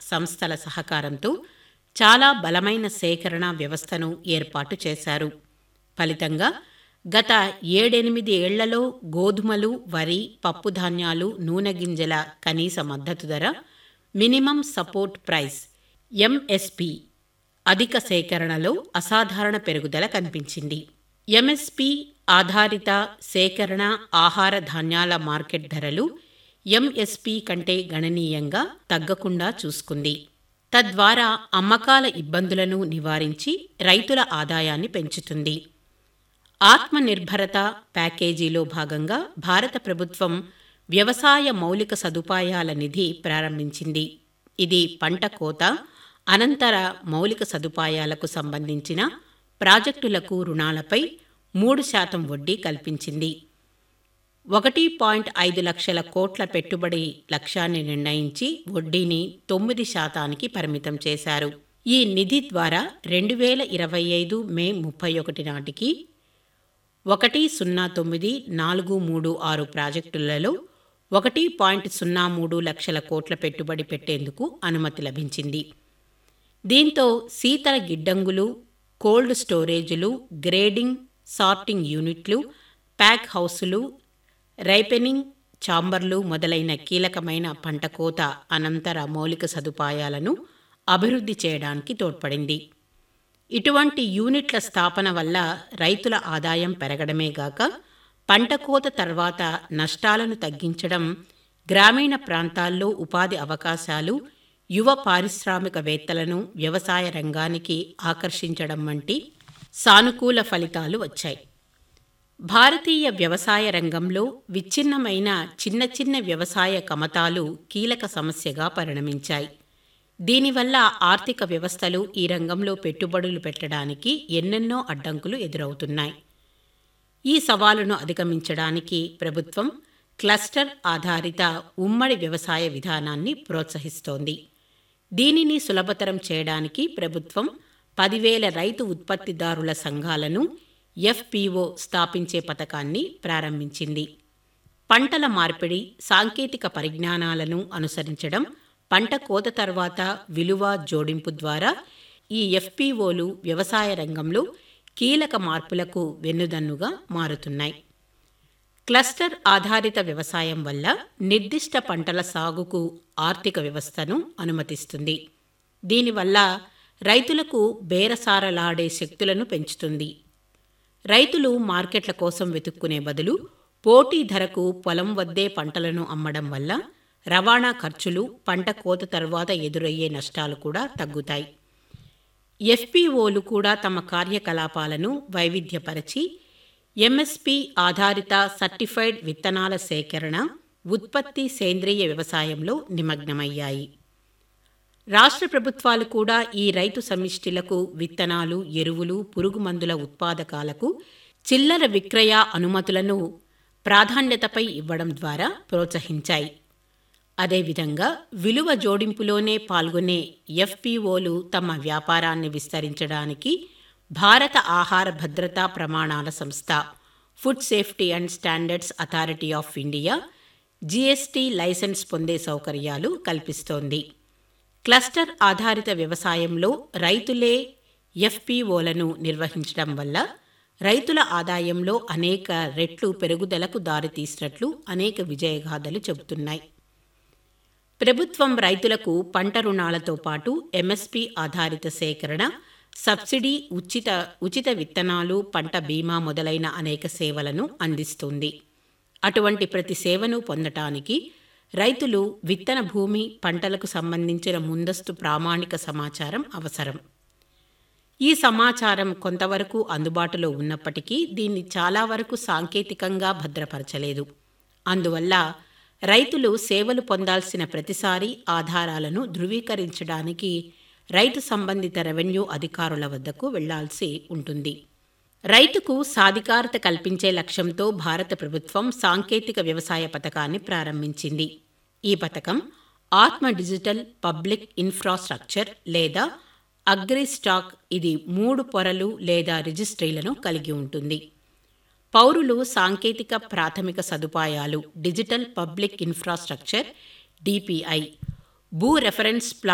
సంస్థల సహకారంతో చాలా బలమైన సేకరణ వ్యవస్థను ఏర్పాటు చేశారు ఫలితంగా గత ఏడెనిమిది ఏళ్లలో గోధుమలు వరి పప్పుధాన్యాలు నూనె గింజల కనీస మద్దతు ధర మినిమం సపోర్ట్ ప్రైస్ ఎంఎస్పి అధిక సేకరణలో అసాధారణ పెరుగుదల కనిపించింది ఎంఎస్పి ఆధారిత సేకరణ ఆహార ధాన్యాల మార్కెట్ ధరలు ఎంఎస్పి కంటే గణనీయంగా తగ్గకుండా చూసుకుంది తద్వారా అమ్మకాల ఇబ్బందులను నివారించి రైతుల ఆదాయాన్ని పెంచుతుంది ఆత్మనిర్భరత ప్యాకేజీలో భాగంగా భారత ప్రభుత్వం వ్యవసాయ మౌలిక సదుపాయాల నిధి ప్రారంభించింది ఇది పంట కోత అనంతర మౌలిక సదుపాయాలకు సంబంధించిన ప్రాజెక్టులకు రుణాలపై మూడు శాతం వడ్డీ కల్పించింది ఒకటి పాయింట్ ఐదు లక్షల కోట్ల పెట్టుబడి లక్ష్యాన్ని నిర్ణయించి వడ్డీని తొమ్మిది శాతానికి పరిమితం చేశారు ఈ నిధి ద్వారా రెండు వేల ఇరవై ఐదు మే ముప్పై ఒకటి నాటికి ఒకటి సున్నా తొమ్మిది నాలుగు మూడు ఆరు ప్రాజెక్టులలో ఒకటి పాయింట్ సున్నా మూడు లక్షల కోట్ల పెట్టుబడి పెట్టేందుకు అనుమతి లభించింది దీంతో శీతల గిడ్డంగులు కోల్డ్ స్టోరేజులు గ్రేడింగ్ సార్టింగ్ యూనిట్లు ప్యాక్ హౌసులు రైపెనింగ్ చాంబర్లు మొదలైన కీలకమైన పంట కోత అనంతర మౌలిక సదుపాయాలను అభివృద్ధి చేయడానికి తోడ్పడింది ఇటువంటి యూనిట్ల స్థాపన వల్ల రైతుల ఆదాయం పెరగడమే గాక పంట కోత తర్వాత నష్టాలను తగ్గించడం గ్రామీణ ప్రాంతాల్లో ఉపాధి అవకాశాలు యువ పారిశ్రామికవేత్తలను వ్యవసాయ రంగానికి ఆకర్షించడం వంటి సానుకూల ఫలితాలు వచ్చాయి భారతీయ వ్యవసాయ రంగంలో విచ్ఛిన్నమైన చిన్న చిన్న వ్యవసాయ కమతాలు కీలక సమస్యగా పరిణమించాయి దీనివల్ల ఆర్థిక వ్యవస్థలు ఈ రంగంలో పెట్టుబడులు పెట్టడానికి ఎన్నెన్నో అడ్డంకులు ఎదురవుతున్నాయి ఈ సవాలును అధిగమించడానికి ప్రభుత్వం క్లస్టర్ ఆధారిత ఉమ్మడి వ్యవసాయ విధానాన్ని ప్రోత్సహిస్తోంది దీనిని సులభతరం చేయడానికి ప్రభుత్వం పదివేల రైతు ఉత్పత్తిదారుల సంఘాలను ఎఫ్పిఓ స్థాపించే పథకాన్ని ప్రారంభించింది పంటల మార్పిడి సాంకేతిక పరిజ్ఞానాలను అనుసరించడం పంట కోత తర్వాత విలువ జోడింపు ద్వారా ఈ ఎఫ్పిఓలు వ్యవసాయ రంగంలో కీలక మార్పులకు వెన్నుదన్నుగా మారుతున్నాయి క్లస్టర్ ఆధారిత వ్యవసాయం వల్ల నిర్దిష్ట పంటల సాగుకు ఆర్థిక వ్యవస్థను అనుమతిస్తుంది దీనివల్ల రైతులకు బేరసారలాడే శక్తులను పెంచుతుంది రైతులు మార్కెట్ల కోసం వెతుక్కునే బదులు పోటీ ధరకు పొలం వద్దే పంటలను అమ్మడం వల్ల రవాణా ఖర్చులు పంట కోత తర్వాత ఎదురయ్యే నష్టాలు కూడా తగ్గుతాయి ఎఫ్పిఓలు కూడా తమ కార్యకలాపాలను వైవిధ్యపరచి ఎంఎస్పి ఆధారిత సర్టిఫైడ్ విత్తనాల సేకరణ ఉత్పత్తి సేంద్రియ వ్యవసాయంలో నిమగ్నమయ్యాయి రాష్ట్ర ప్రభుత్వాలు కూడా ఈ రైతు సమిష్టిలకు విత్తనాలు ఎరువులు పురుగుమందుల ఉత్పాదకాలకు చిల్లర విక్రయ అనుమతులను ప్రాధాన్యతపై ఇవ్వడం ద్వారా ప్రోత్సహించాయి అదేవిధంగా విలువ జోడింపులోనే పాల్గొనే ఎఫ్పిఓలు తమ వ్యాపారాన్ని విస్తరించడానికి భారత ఆహార భద్రతా ప్రమాణాల సంస్థ Food Safety and Standards Authority of India GST licence పొందే సౌకర్యాలు కల్పిస్తోంది క్లస్టర్ ఆధారిత వ్యవసాయంలో రైతులే ఎఫ్పిఓలను నిర్వహించడం వల్ల రైతుల ఆదాయంలో అనేక రెట్లు పెరుగుదలకు దారితీసినట్లు అనేక విజయగాథలు చెబుతున్నాయి ప్రభుత్వం రైతులకు పంట రుణాలతో పాటు ఎంఎస్పి ఆధారిత సేకరణ సబ్సిడీ ఉచిత ఉచిత విత్తనాలు పంట బీమా మొదలైన అనేక సేవలను అందిస్తుంది అటువంటి ప్రతి సేవను పొందటానికి రైతులు విత్తన భూమి పంటలకు సంబంధించిన ముందస్తు ప్రామాణిక సమాచారం అవసరం ఈ సమాచారం కొంతవరకు అందుబాటులో ఉన్నప్పటికీ దీన్ని చాలా వరకు సాంకేతికంగా భద్రపరచలేదు అందువల్ల రైతులు సేవలు పొందాల్సిన ప్రతిసారి ఆధారాలను ధృవీకరించడానికి రైతు సంబంధిత రెవెన్యూ అధికారుల వద్దకు వెళ్లాల్సి ఉంటుంది రైతుకు సాధికారత కల్పించే లక్ష్యంతో భారత ప్రభుత్వం సాంకేతిక వ్యవసాయ పథకాన్ని ప్రారంభించింది ఈ పథకం ఆత్మ డిజిటల్ పబ్లిక్ ఇన్ఫ్రాస్ట్రక్చర్ లేదా అగ్రి స్టాక్ ఇది మూడు పొరలు లేదా రిజిస్ట్రీలను కలిగి ఉంటుంది పౌరులు సాంకేతిక ప్రాథమిక సదుపాయాలు డిజిటల్ పబ్లిక్ ఇన్ఫ్రాస్ట్రక్చర్ డిపిఐ భూ రెఫరెన్స్ ప్లా